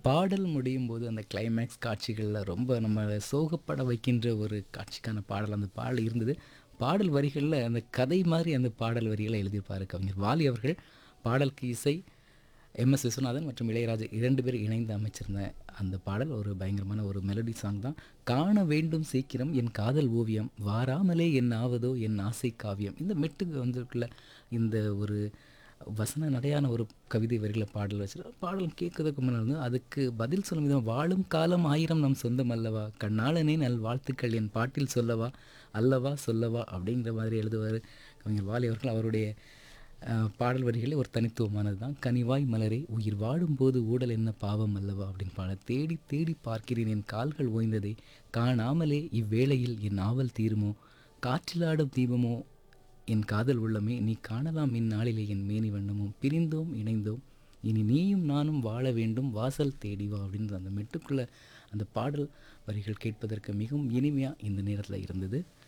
பாடல் முடியும் போது அந்த கிளைமேக்ஸ் காட்சிகளில் ரொம்ப நம்ம சோகப்பட வைக்கின்ற ஒரு காட்சிக்கான பாடல் அந்த பாடல் இருந்தது பாடல் வரிகளில் அந்த கதை மாதிரி அந்த பாடல் வரிகளை எழுதியிருப்பார் கவிஞர் வாலி அவர்கள் பாடலுக்கு இசை எம்எஸ் விஸ்வநாதன் மற்றும் இளையராஜா இரண்டு பேர் இணைந்து அமைச்சிருந்த அந்த பாடல் ஒரு பயங்கரமான ஒரு மெலடி சாங் தான் காண வேண்டும் சீக்கிரம் என் காதல் ஓவியம் வாராமலே என் ஆவதோ என் ஆசை காவியம் இந்த மெட்டுக்கு வந்துக்குள்ள இந்த ஒரு வசன நடையான ஒரு கவிதை வரிகளை பாடல் வச்சு பாடல் கேட்கறதுக்கு முன்னாடி வந்து அதுக்கு பதில் சொல்லும் விதம் வாழும் காலம் ஆயிரம் நம் சொந்தம் அல்லவா கண்ணாளனே நல் வாழ்த்துக்கள் என் பாட்டில் சொல்லவா அல்லவா சொல்லவா அப்படிங்கிற மாதிரி எழுதுவார் கவிஞர் வாலி அவர்கள் அவருடைய அஹ், பாடல் வரிகளே ஒரு தனித்துவமானது தான் கனிவாய் மலரே உயிர் வாடும்போது ஊடல் என்ன பாவம் அல்லவா அப்படின்னு பாட தேடி தேடி பார்க்கிறேன் என் கால்கள் ஓய்ந்ததை காணாமலே இவ்வேளையில் என் ஆவல் தீருமோ காற்றிலாடும் தீபமோ என் காதல் உள்ளமே நீ காணலாம் இந்நாளிலே என் மேனி வண்ணமும் பிரிந்தோம் இணைந்தோம் இனி நீயும் நானும் வாழ வேண்டும் வாசல் தேடி வா அப்படின்ற அந்த மெட்டுக்குள்ள அந்த பாடல் வரிகள் கேட்பதற்கு மிகவும் இனிமையாக இந்த நேரத்தில் இருந்தது